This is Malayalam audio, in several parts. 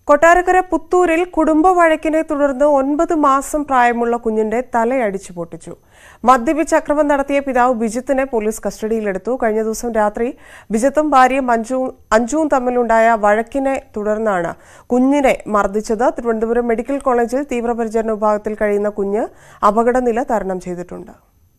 കൊട്ടാരക്കര പുത്തൂരിൽ കുടുംബ വഴക്കിനെ തുടർന്ന് ഒൻപത് മാസം പ്രായമുള്ള കുഞ്ഞിന്റെ തലയടിച്ചു പൊട്ടിച്ചു മദ്യപിച്ച് അക്രമം നടത്തിയ പിതാവ് ബിജിത്തിനെ പോലീസ് കസ്റ്റഡിയിലെടുത്തു കഴിഞ്ഞ ദിവസം രാത്രി ബിജിത്തും ഭാര്യയും അഞ്ജു അഞ്ജുവും തമ്മിലുണ്ടായ വഴക്കിനെ തുടർന്നാണ് കുഞ്ഞിനെ മർദ്ദിച്ചത് തിരുവനന്തപുരം മെഡിക്കൽ കോളേജിൽ തീവ്രപരിചരണ വിഭാഗത്തിൽ കഴിയുന്ന കുഞ്ഞ് അപകടനില തരണം ചെയ്തിട്ടുണ്ട്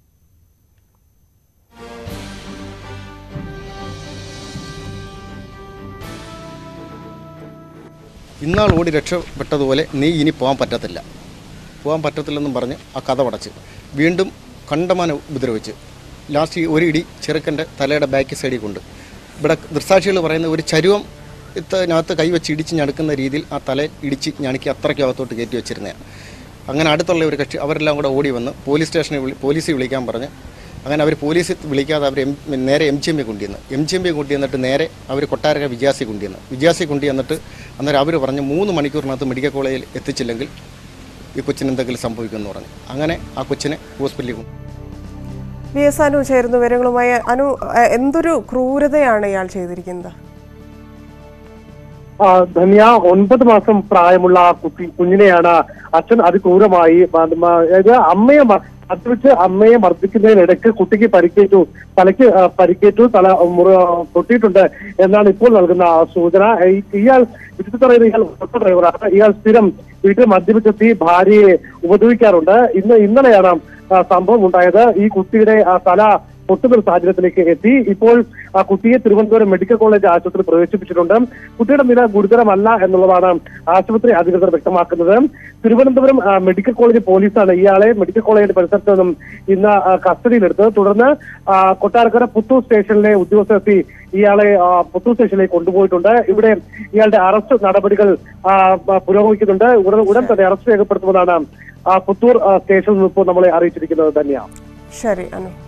ഇന്നാൾ ഓടി രക്ഷപ്പെട്ടതുപോലെ നീ ഇനി പോകാൻ പറ്റത്തില്ല പോകാൻ പറ്റത്തില്ലെന്നും പറഞ്ഞ് ആ കഥ പടച്ച് വീണ്ടും കണ്ടമാന ഉപദ്രവിച്ച് ലാസ്റ്റ് ഈ ഒരു ഇടി ചെറുക്കൻ്റെ തലയുടെ ബാക്ക് സൈഡിൽ കൊണ്ട് ഇവിടെ ദൃസാക്ഷികൾ പറയുന്ന ഒരു ചരുവം ഇതിനകത്ത് കൈവച്ച് ഇടിച്ച് ഞടുക്കുന്ന രീതിയിൽ ആ തല ഇടിച്ച് ഞണുക്കി അത്രയ്ക്ക് അകത്തോട്ട് കയറ്റി വെച്ചിരുന്നതാണ് അങ്ങനെ അടുത്തുള്ള ഒരു കക്ഷി അവരെല്ലാം കൂടെ ഓടി വന്ന് പോലീസ് സ്റ്റേഷനിൽ വിളി പോലീസിൽ വിളിക്കാൻ പറഞ്ഞ് അങ്ങനെ അവർ പോലീസ് വിളിക്കാതെ അവർ എം നേരെ എം ജി എം ബി കൊണ്ടുവന്ന് എം ജി എം ബി കൊണ്ടുവന്നിട്ട് നേരെ അവർ കൊട്ടാരക്ക വിജയാസി കൊണ്ടുവന്ന് വിജയാസി കൊണ്ടുവന്നിട്ട് അന്നേരം അവർ പറഞ്ഞ് മൂന്ന് മണിക്കൂറിനകത്ത് മെഡിക്കൽ കോളേജിൽ എത്തിച്ചില്ലെങ്കിൽ ഈ കൊച്ചിന് എന്തെങ്കിലും സംഭവിക്കുമെന്ന് പറഞ്ഞു അങ്ങനെ ആ കൊച്ചിനെ ഹോസ്പിറ്റലിൽ കൊണ്ടു വി എസ് അനു ചേരുന്നു വിവരങ്ങളുമായി അനു ഏഹ്, എന്തൊരു ക്രൂരതയാണ് ഇയാൾ ചെയ്തിരിക്കുന്നത് ആ, ധന്യ ഒൻപത് മാസം പ്രായമുള്ള ആ കുട്ടി കുഞ്ഞിനെയാണ് അച്ഛൻ അതിക്രൂരമായി മ- മ- അതായത് അമ്മയെ മ- മർദ്ദിച്ച് അമ്മയെ മർദ്ദിക്കുന്നതിനിടയ്ക്ക് കുട്ടിക്ക് പരിക്കേറ്റു തലയ്ക്ക് ആ, പരിക്കേറ്റു തല മുറ പൊട്ടിയിട്ടുണ്ട് എന്നാണ് ഇപ്പോൾ നൽകുന്ന സൂചന ഈ- ഇയാൾ വിചിത്ര പറയുന്ന ഇയാൾ ഓട്ടോ ഡ്രൈവറാണ് ഇയാൾ സ്ഥിരം വീട്ടിൽ മദ്യപിച്ചെത്തി ഭാര്യയെ ഉപദ്രവിക്കാറുണ്ട് ഇന്ന് ഇന്നലെയാണ് ആ, സംഭവം ഉണ്ടായത് ഈ കുട്ടിയുടെ ആ, തല പൊട്ടുന്ന ഒരു സാഹചര്യത്തിലേക്ക് എത്തി ഇപ്പോൾ ആ കുട്ടിയെ തിരുവനന്തപുരം മെഡിക്കൽ കോളേജ് ആശുപത്രി പ്രവേശിപ്പിച്ചിട്ടുണ്ട് കുട്ടിയുടെ നില ഗുരുതരമല്ല എന്നുള്ളതാണ് ആശുപത്രി അധികൃതർ വ്യക്തമാക്കുന്നത് തിരുവനന്തപുരം ആ, മെഡിക്കൽ കോളേജ് പോലീസാണ് ഇയാളെ മെഡിക്കൽ കോളേജിന്റെ പരിസരത്ത് നിന്നും ഇന്ന് ആ, കസ്റ്റഡിയിലെടുത്തത് തുടർന്ന് ആ, കൊട്ടാരക്കര പുത്തൂർ സ്റ്റേഷനിലെ ഉദ്യോഗസ്ഥരെത്തി ഇയാളെ ആ, പുത്തൂർ സ്റ്റേഷനിലേക്ക് കൊണ്ടുപോയിട്ടുണ്ട് ഇവിടെ ഇയാളുടെ അറസ്റ്റ് നടപടികൾ ആ, ആ, പുരോഗമിക്കുന്നുണ്ട് ഉടൻ ഉടൻ തന്നെ അറസ്റ്റ് രേഖപ്പെടുത്തുമെന്നാണ് ആ, പുത്തൂർ ആ, സ്റ്റേഷനിൽ നിന്ന് ഇപ്പോൾ നമ്മളെ അറിയിച്ചിരിക്കുന്നത് തന്നെയാണ് ശരി അനു